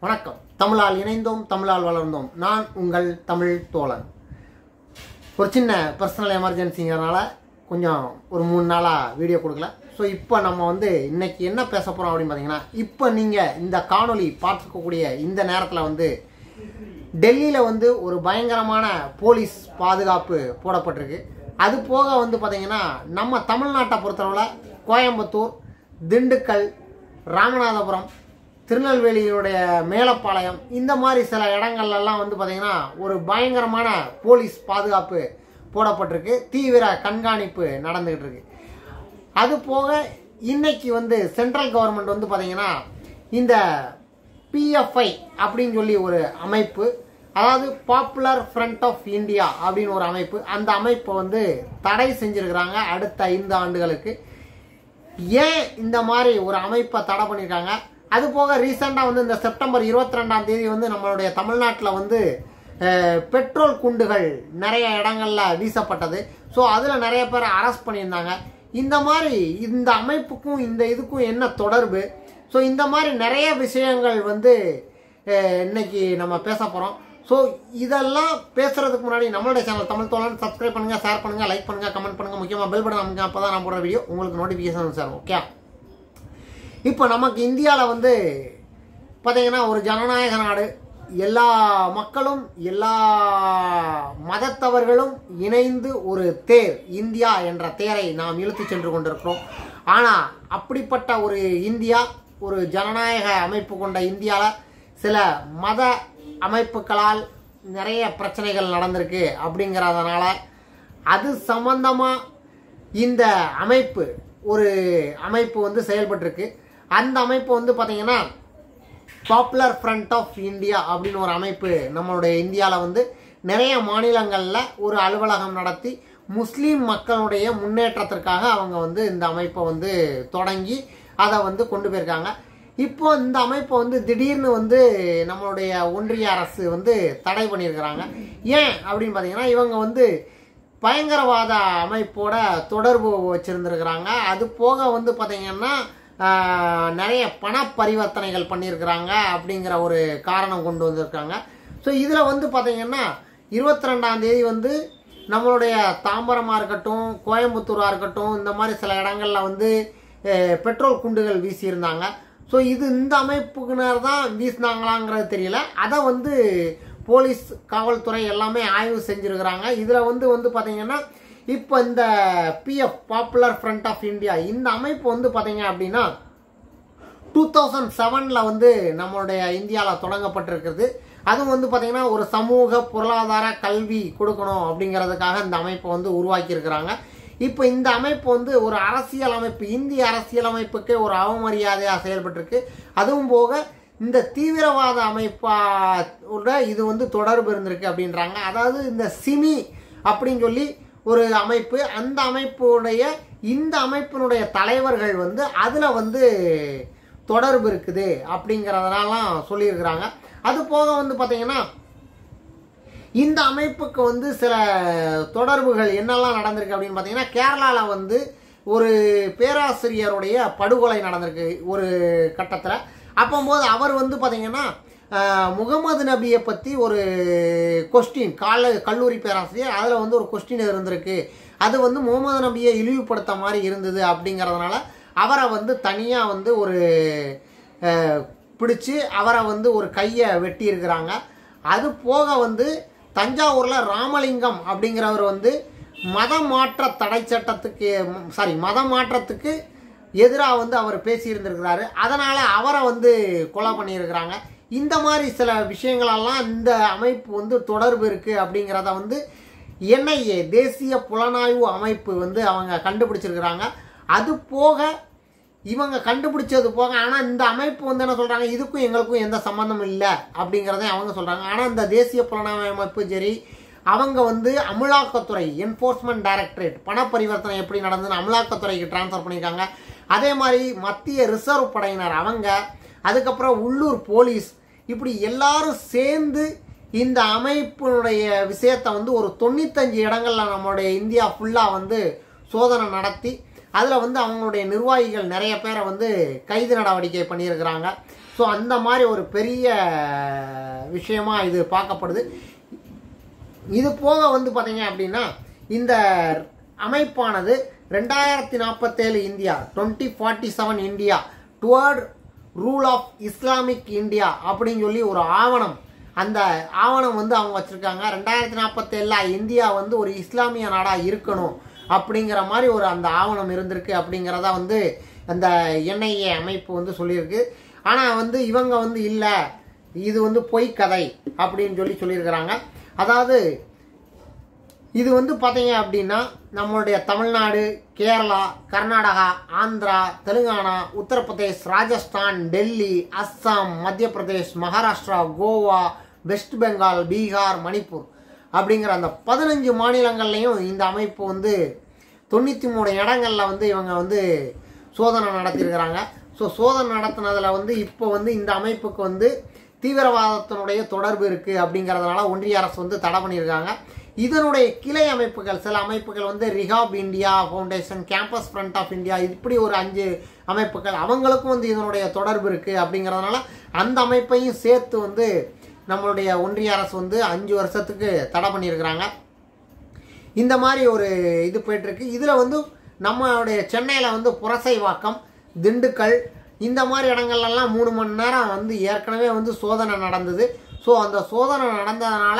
வணக்கம் தமிழால் இணைந்தோம் தமிழால் வளர்ந்தோம் நான் உங்கள் தமிழ் தோழன் ஒரு சின்ன பர்சனல் எமர்ஜென்சிங்கிறனால கொஞ்சம் ஒரு மூணு நாளாக வீடியோ கொடுக்கல ஸோ இப்போ நம்ம வந்து இன்னைக்கு என்ன பேச போகிறோம் அப்படின்னு பார்த்தீங்கன்னா இப்போ நீங்கள் இந்த காணொளி பார்த்துக்கக்கூடிய இந்த நேரத்தில் வந்து டெல்லியில் வந்து ஒரு பயங்கரமான போலீஸ் பாதுகாப்பு போடப்பட்டிருக்கு அது போக வந்து பார்த்தீங்கன்னா நம்ம தமிழ்நாட்டை பொறுத்தளவில் கோயம்புத்தூர் திண்டுக்கல் ராமநாதபுரம் திருநெல்வேலியினுடைய மேலப்பாளையம் இந்த மாதிரி சில இடங்கள்லாம் வந்து பார்த்தீங்கன்னா ஒரு பயங்கரமான போலீஸ் பாதுகாப்பு போடப்பட்டிருக்கு தீவிர கண்காணிப்பு நடந்துகிட்டு இருக்கு அது போக இன்னைக்கு வந்து சென்ட்ரல் கவர்மெண்ட் வந்து பார்த்தீங்கன்னா இந்த பிஎஃப்ஐ அப்படின்னு சொல்லி ஒரு அமைப்பு அதாவது பாப்புலர் ஃப்ரண்ட் ஆஃப் இந்தியா அப்படின்னு ஒரு அமைப்பு அந்த அமைப்பை வந்து தடை செஞ்சிருக்கிறாங்க அடுத்த ஐந்து ஆண்டுகளுக்கு ஏன் இந்த மாதிரி ஒரு அமைப்பை தடை பண்ணியிருக்காங்க அது போக ரீசெண்டாக வந்து இந்த செப்டம்பர் இருபத்தி ரெண்டாம் தேதி வந்து நம்மளுடைய தமிழ்நாட்டில் வந்து அஹ், பெட்ரோல் குண்டுகள் நிறைய இடங்கள்ல வீசப்பட்டது ஸோ அதில் நிறைய பேர் அரெஸ்ட் பண்ணியிருந்தாங்க இந்த மாதிரி இந்த அமைப்புக்கும் இந்த இதுக்கும் என்ன தொடர்பு ஸோ இந்த மாதிரி நிறைய விஷயங்கள் வந்து அஹ், இன்னைக்கு நம்ம பேச போகிறோம் ஸோ இதெல்லாம் பேசுறதுக்கு முன்னாடி நம்மளுடைய சேனல் தமிழ் தோழன் சப்ஸ்கிரைப் பண்ணுங்க ஷேர் பண்ணுங்க லைக் பண்ணுங்க கமெண்ட் பண்ணுங்க முக்கியமாக பெல் பட்டன் அமைங்க அப்போ தான் நான் போடுற வீடியோ உங்களுக்கு நோட்டிஃபிகேஷன் சார் ஓகே இப்போ நமக்கு இந்தியாவில் வந்து பார்த்தீங்கன்னா ஒரு ஜனநாயக நாடு எல்லா மக்களும் எல்லா மதத்தவர்களும் இணைந்து ஒரு தேர் இந்தியா என்ற தேரை நாம் இழுத்து சென்று கொண்டிருக்கிறோம் ஆனால் அப்படிப்பட்ட ஒரு இந்தியா ஒரு ஜனநாயக அமைப்பு கொண்ட இந்தியாவில் சில மத அமைப்புகளால் நிறைய பிரச்சனைகள் நடந்திருக்கு அப்படிங்கிறதுனால அது சம்பந்தமாக இந்த அமைப்பு ஒரு அமைப்பு வந்து செயல்பட்டிருக்கு அந்த அமைப்பு வந்து பார்த்தீங்கன்னா பாப்புலர் ஃப்ரண்ட் ஆஃப் இந்தியா அப்படின்னு ஒரு அமைப்பு நம்மளுடைய இந்தியாவில் வந்து நிறைய மாநிலங்களில் ஒரு அலுவலகம் நடத்தி முஸ்லீம் மக்களுடைய முன்னேற்றத்திற்காக அவங்க வந்து இந்த அமைப்பை வந்து தொடங்கி அதை வந்து கொண்டு போயிருக்காங்க இப்போ இந்த அமைப்பை வந்து திடீர்னு வந்து நம்மளுடைய ஒன்றிய அரசு வந்து தடை பண்ணியிருக்கிறாங்க ஏன் அப்படின்னு பார்த்தீங்கன்னா இவங்க வந்து பயங்கரவாத அமைப்போட தொடர்பு வச்சிருந்திருக்கிறாங்க அது போக வந்து பார்த்தீங்கன்னா ஆஹ், நிறைய பண பரிவர்த்தனைகள் பண்ணியிருக்கிறாங்க அப்படிங்கிற ஒரு காரணம் கொண்டு வந்திருக்காங்க ஸோ இதில் வந்து பார்த்தீங்கன்னா இருபத்தி ரெண்டாம் தேதி வந்து நம்மளுடைய தாம்பரமாக இருக்கட்டும் கோயம்புத்தூராக இருக்கட்டும் இந்த மாதிரி சில இடங்கள்ல வந்து அஹ், பெட்ரோல் குண்டுகள் வீசியிருந்தாங்க ஸோ இது இந்த அமைப்புக்குனர் தான் வீசினாங்களாங்கிறது தெரியல அதை வந்து போலீஸ் காவல்துறை எல்லாமே ஆய்வு செஞ்சிருக்கிறாங்க இதில் வந்து வந்து பார்த்தீங்கன்னா இப்போ இந்த PF Popular Front of India இந்த அமைப்பு வந்து பார்த்தீங்க அப்படின்னா டூ தௌசண்ட் செவனில் வந்து நம்மளுடைய இந்தியாவில் தொடங்கப்பட்டிருக்கிறது அதுவும் வந்து பார்த்தீங்கன்னா ஒரு சமூக பொருளாதார கல்வி கொடுக்கணும் அப்படிங்கிறதுக்காக இந்த அமைப்பை வந்து உருவாக்கியிருக்கிறாங்க இப்போ இந்த அமைப்பு வந்து ஒரு அரசியல் அமைப்பு இந்திய அரசியல் அமைப்புக்கே ஒரு அவமரியாதையாக செயல்பட்டிருக்கு அதுவும் போக இந்த தீவிரவாத அமைப்போட இது வந்து தொடர்பு இருந்திருக்கு அப்படின்றாங்க அதாவது இந்த சிமி அப்படின்னு சொல்லி ஒரு அமைப்பு அந்த அமைப்புடைய இந்த அமைப்பினுடைய தலைவர்கள் வந்து அதில் வந்து தொடர்பு இருக்குது அப்படிங்கிறதெல்லாம் சொல்லியிருக்கிறாங்க அது போக வந்து பார்த்தீங்கன்னா இந்த அமைப்புக்கு வந்து சில தொடர்புகள் என்னெல்லாம் நடந்திருக்கு அப்படின்னு பார்த்தீங்கன்னா கேரளாவில் வந்து ஒரு பேராசிரியருடைய படுகொலை நடந்திருக்கு ஒரு கட்டத்தில் அப்போம்போது அவர் வந்து பார்த்தீங்கன்னா அஹ், முகமது நபியை பற்றி ஒரு கொஸ்டின் கால கல்லூரி பேராசிரியர் அதில் வந்து ஒரு கொஸ்டின் இருந்திருக்கு அது வந்து முகமது நபியை இழிவுபடுத்த மாதிரி இருந்தது அப்படிங்கிறதுனால அவரை வந்து தனியாக வந்து ஒரு அஹ், பிடிச்சு அவரை வந்து ஒரு கையை வெட்டி இருக்கிறாங்க அது போக வந்து தஞ்சாவூரில் ராமலிங்கம் அப்படிங்கிறவர் வந்து மத மாற்ற தடை சட்டத்துக்கு சாரி மத மாற்றத்துக்கு எதிராக வந்து அவர் பேசியிருந்திருக்கிறாரு அதனால் அவரை வந்து கொலை பண்ணியிருக்கிறாங்க இந்த மாதிரி சில விஷயங்களெல்லாம் இந்த அமைப்பு வந்து தொடர்பு இருக்குது அப்படிங்கிறத வந்து என்ஐஏ தேசிய புலனாய்வு அமைப்பு வந்து அவங்க கண்டுபிடிச்சிருக்கிறாங்க அது போக இவங்க கண்டுபிடிச்சது போக ஆனால் இந்த அமைப்பு வந்து என்ன சொல்கிறாங்க இதுக்கும் எங்களுக்கும் எந்த சம்மந்தமும் இல்லை அப்படிங்கிறதை அவங்க சொல்கிறாங்க ஆனால் இந்த தேசிய புலனாய்வு அமைப்பு சரி அவங்க வந்து அமலாக்கத்துறை என்ஃபோர்ஸ்மெண்ட் டைரக்டரேட் பண பரிவர்த்தனை எப்படி நடந்ததுன்னு அமலாக்கத்துறைக்கு ட்ரான்ஸ்ஃபர் பண்ணியிருக்காங்க அதே மாதிரி மத்திய ரிசர்வ் படையினர் அவங்க அதுக்கப்புறம் உள்ளூர் போலீஸ் இப்படி எல்லாரும் சேர்ந்து இந்த அமைப்பினுடைய விஷயத்தை வந்து ஒரு தொண்ணூத்தஞ்சு இடங்கள்ல நம்மளுடைய இந்தியா ஃபுல்லாக வந்து சோதனை நடத்தி அதில் வந்து அவங்களுடைய நிர்வாகிகள் நிறைய பேரை வந்து கைது நடவடிக்கை பண்ணியிருக்கிறாங்க ஸோ அந்த மாதிரி ஒரு பெரிய விஷயமா இது பார்க்கப்படுது இது போக வந்து பார்த்தீங்க அப்படின்னா இந்த அமைப்பானது ரெண்டாயிரத்தி நாற்பத்தேழு India twenty forty seven India toward rule of Islamic India அப்படின்னு சொல்லி ஒரு ஆவணம் அந்த ஆவணம் வந்து அவங்க வச்சுருக்காங்க ரெண்டாயிரத்தி நாற்பத்தேழில் இந்தியா வந்து ஒரு இஸ்லாமிய நாடாக இருக்கணும் அப்படிங்கிற மாதிரி ஒரு அந்த ஆவணம் இருந்திருக்கு அப்படிங்கிறத வந்து அந்த என்ஐஏ அமைப்பு வந்து சொல்லியிருக்கு ஆனால் வந்து இவங்க வந்து இல்லை இது வந்து பொய் கதை அப்படின்னு சொல்லி சொல்லியிருக்கிறாங்க அதாவது இது வந்து பார்த்தீங்க அப்படின்னா நம்மளுடைய தமிழ்நாடு கேரளா கர்நாடகா ஆந்திரா தெலுங்கானா உத்தரப்பிரதேஷ் ராஜஸ்தான் டெல்லி அஸ்ஸாம் மத்திய பிரதேஷ் மகாராஷ்டிரா கோவா வெஸ்ட் பெங்கால் பீகார் மணிப்பூர் அப்படிங்கிற அந்த பதினஞ்சு மாநிலங்கள்லையும் இந்த அமைப்பு வந்து தொண்ணூற்றி மூணு இடங்களில் வந்து இவங்க வந்து சோதனை நடத்தியிருக்கிறாங்க ஸோ சோதனை நடத்தினதில் வந்து இப்போ வந்து இந்த அமைப்புக்கு வந்து தீவிரவாதத்தினுடைய தொடர்பு இருக்குது அப்படிங்கிறதுனால ஒன்றிய அரசு வந்து தடை பண்ணியிருக்காங்க இதனுடைய கிளை அமைப்புகள் சில அமைப்புகள் வந்து Rehab India Foundation Campus Front of India இப்படி ஒரு அஞ்சு அமைப்புகள் அவங்களுக்கும் வந்து இதனுடைய தொடர்பு இருக்குது அப்படிங்கிறதுனால அந்த அமைப்பையும் சேர்த்து வந்து நம்மளுடைய ஒன்றிய அரசு வந்து அஞ்சு வருஷத்துக்கு தடை பண்ணியிருக்கிறாங்க இந்த மாதிரி ஒரு இது போயிட்டுருக்கு இதில் வந்து நம்மளுடைய சென்னையில் வந்து புரசைவாக்கம் திண்டுக்கல் இந்த மாதிரி இடங்கள்லாம் மூணு மணி நேரம் வந்து ஏற்கனவே வந்து சோதனை நடந்தது ஸோ அந்த சோதனை நடந்ததுனால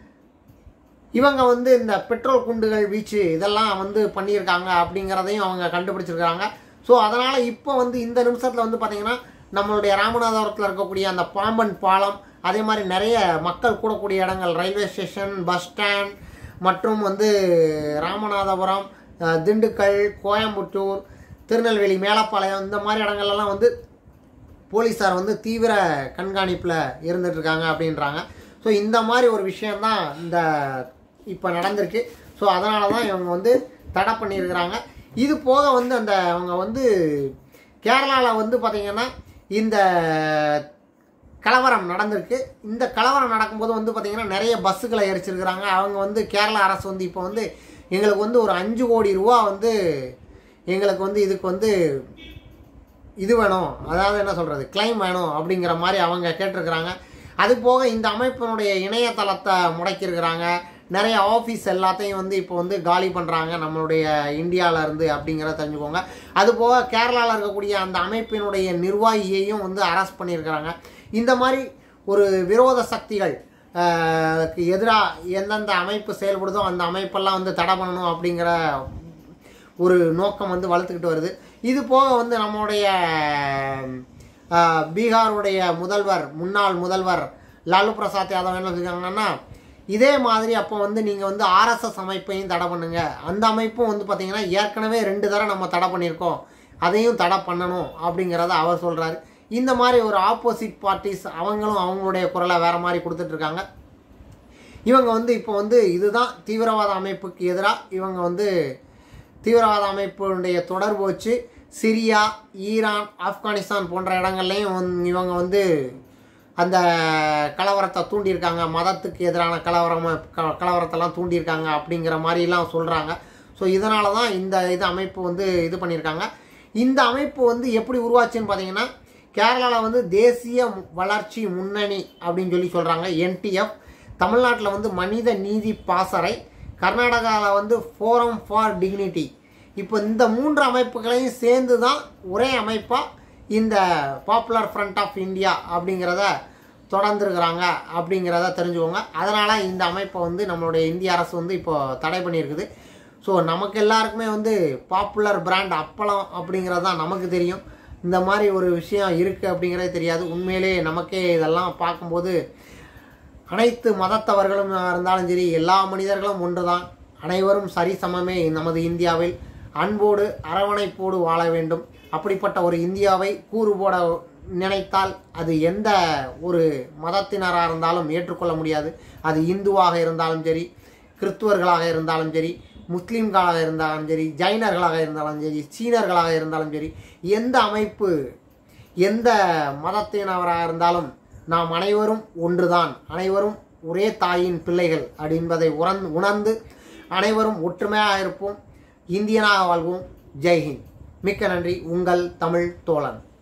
இவங்க வந்து இந்த பெட்ரோல் குண்டுகள் வீச்சு இதெல்லாம் வந்து பண்ணியிருக்காங்க அப்படிங்கிறதையும் அவங்க கண்டுபிடிச்சிருக்காங்க ஸோ அதனால் இப்போ வந்து இந்த நிமிஷத்தில் வந்து பார்த்திங்கன்னா நம்மளுடைய ராமநாதபுரத்தில் இருக்கக்கூடிய அந்த பாம்பன் பாலம் அதே மாதிரி நிறைய மக்கள் கூடக்கூடிய இடங்கள் ரயில்வே ஸ்டேஷன் பஸ் ஸ்டாண்ட் மற்றும் வந்து ராமநாதபுரம் அஹ், திண்டுக்கல் கோயம்புத்தூர் திருநெல்வேலி மேலப்பாளையம் இந்த மாதிரி இடங்கள்லாம் வந்து போலீஸார் வந்து தீவிர கண்காணிப்பில் இருந்துட்டு இருக்காங்க அப்படின்றாங்க ஸோ இந்த மாதிரி ஒரு விஷயம்தான் இந்த இப்போ நடந்திருக்கு ஸோ அதனால தான் இவங்க வந்து தடை பண்ணியிருக்கிறாங்க இது போக வந்து அந்த அவங்க வந்து கேரளாவில் வந்து பார்த்திங்கன்னா இந்த கலவரம் நடந்திருக்கு இந்த கலவரம் நடக்கும்போது வந்து பார்த்திங்கன்னா நிறைய பஸ்ஸுகளை எரிச்சிருக்கிறாங்க அவங்க வந்து கேரளா அரசு வந்து இப்போ வந்து எங்களுக்கு வந்து ஒரு அஞ்சு கோடி ரூபா வந்து எங்களுக்கு வந்து இதுக்கு வந்து இது வேணும் அதாவது என்ன சொல்கிறது கிளைம் வேணும் அப்படிங்கிற மாதிரி அவங்க கேட்டிருக்கிறாங்க அது போக இந்த அமைப்பினுடைய இணையதளத்தை முடக்கியிருக்கிறாங்க நிறைய ஆஃபீஸ் எல்லாத்தையும் வந்து இப்போ வந்து காலி பண்ணுறாங்க நம்மளுடைய இந்தியாவில் இருந்து அப்படிங்கிறத தெரிஞ்சுக்கோங்க அது போக கேரளாவில் இருக்கக்கூடிய அந்த அமைப்பினுடைய நிர்வாகியையும் வந்து அரெஸ்ட் பண்ணியிருக்கிறாங்க இந்த மாதிரி ஒரு விரோத சக்திகள் எதிராக எந்தெந்த அமைப்பு செயல்படுதோ அந்த அமைப்பெல்லாம் வந்து தடை பண்ணணும் அப்படிங்கிற ஒரு நோக்கம் வந்து வளர்த்துக்கிட்டு வருது இது போக வந்து நம்மளுடைய ஆஹ், பீகாருடைய முதல்வர் முன்னாள் முதல்வர் லாலு பிரசாத் யாதவ் என்ன சொல்லியிருக்காங்கன்னா இதே மாதிரி அப்போ வந்து நீங்கள் வந்து ஆர்எஸ்எஸ் அமைப்பையும் தடை பண்ணுங்க அந்த அமைப்பும் வந்து பார்த்தீங்கன்னா ஏற்கனவே ரெண்டு தடவை நம்ம தடை பண்ணியிருக்கோம் அதையும் தடை பண்ணணும் அப்படிங்கிறத அவர் சொல்கிறாரு இந்த மாதிரி ஒரு ஆப்போசிட் பார்ட்டிஸ் அவங்களும் அவங்களுடைய குரலை வேற மாதிரி கொடுத்துட்டு இருக்காங்க இவங்க வந்து இப்போ வந்து இதுதான் தீவிரவாத அமைப்புக்கு எதிராக இவங்க வந்து தீவிரவாத அமைப்புடைய தொடர்பு வச்சு சிரியா ஈரான் ஆப்கானிஸ்தான் போன்ற இடங்கள்லையும் வந்து இவங்க வந்து அந்த கலவரத்தை தூண்டியிருக்காங்க மதத்துக்கு எதிரான கலவரம் க- கலவரத்தெல்லாம் தூண்டியிருக்காங்க அப்படிங்கிற மாதிரிலாம் சொல்கிறாங்க ஸோ இதனால தான் இந்த இது அமைப்பு வந்து இது பண்ணியிருக்காங்க இந்த அமைப்பு வந்து எப்படி உருவாச்சுன்னு பார்த்தீங்கன்னா கேரளாவில் வந்து தேசிய மு- வளர்ச்சி முன்னணி அப்படின்னு சொல்லி சொல்கிறாங்க என்டிஎஃப் தமிழ்நாட்டில் வந்து மனித நீதி பாசறை கர்நாடகாவில் வந்து ஃபோரம் ஃபார் டிக்னிட்டி இப்போ இந்த மூன்று அமைப்புகளையும் சேர்ந்து தான் ஒரே அமைப்பாக இந்த பாப்புலர் ஃப்ரண்ட் ஆஃப் இந்தியா அப்படிங்கிறத தொடர்ந்துருக்கிறாங்க அப்படிங்கிறத தெரிஞ்சுக்கோங்க அதனால் இந்த அமைப்பை வந்து நம்மளுடைய இந்திய அரசு வந்து இப்போ தடை பண்ணியிருக்குது ஸோ நமக்கு எல்லாருக்குமே வந்து பாப்புலர் பிராண்ட் அப்பளம் அப்படிங்கிறது தான் நமக்கு தெரியும் இந்த மாதிரி ஒரு விஷயம் இருக்குது அப்படிங்கிறதே தெரியாது உண்மையிலே நமக்கே இதெல்லாம் பார்க்கும்போது அனைத்து மதத்தவர்களும் இருந்தாலும் சரி எல்லா மனிதர்களும் ஒன்றுதான் அனைவரும் சரிசமமே நமது இந்தியாவில் அன்போடு அரவணைப்போடு வாழ வேண்டும் அப்படிப்பட்ட ஒரு இந்தியாவை கூறு போட நினைத்தால் அது எந்த ஒரு மதத்தினராக இருந்தாலும் ஏற்றுக்கொள்ள முடியாது அது இந்துவாக இருந்தாலும் சரி கிறிஸ்துவர்களாக இருந்தாலும் சரி முஸ்லீம்களாக இருந்தாலும் சரி ஜைனர்களாக இருந்தாலும் சரி சீனர்களாக இருந்தாலும் சரி எந்த அமைப்பு எந்த மதத்தினராக இருந்தாலும் நாம் அனைவரும் ஒன்றுதான் அனைவரும் ஒரே தாயின் பிள்ளைகள் என்பதை உணர்ந்து உணர்ந்து அனைவரும் ஒற்றுமையாக இருப்போம் இந்தியனாக வாழ்வோம் ஜெய்ஹிந்த் மிக்க நன்றி உங்கள் தமிழ் தோழன்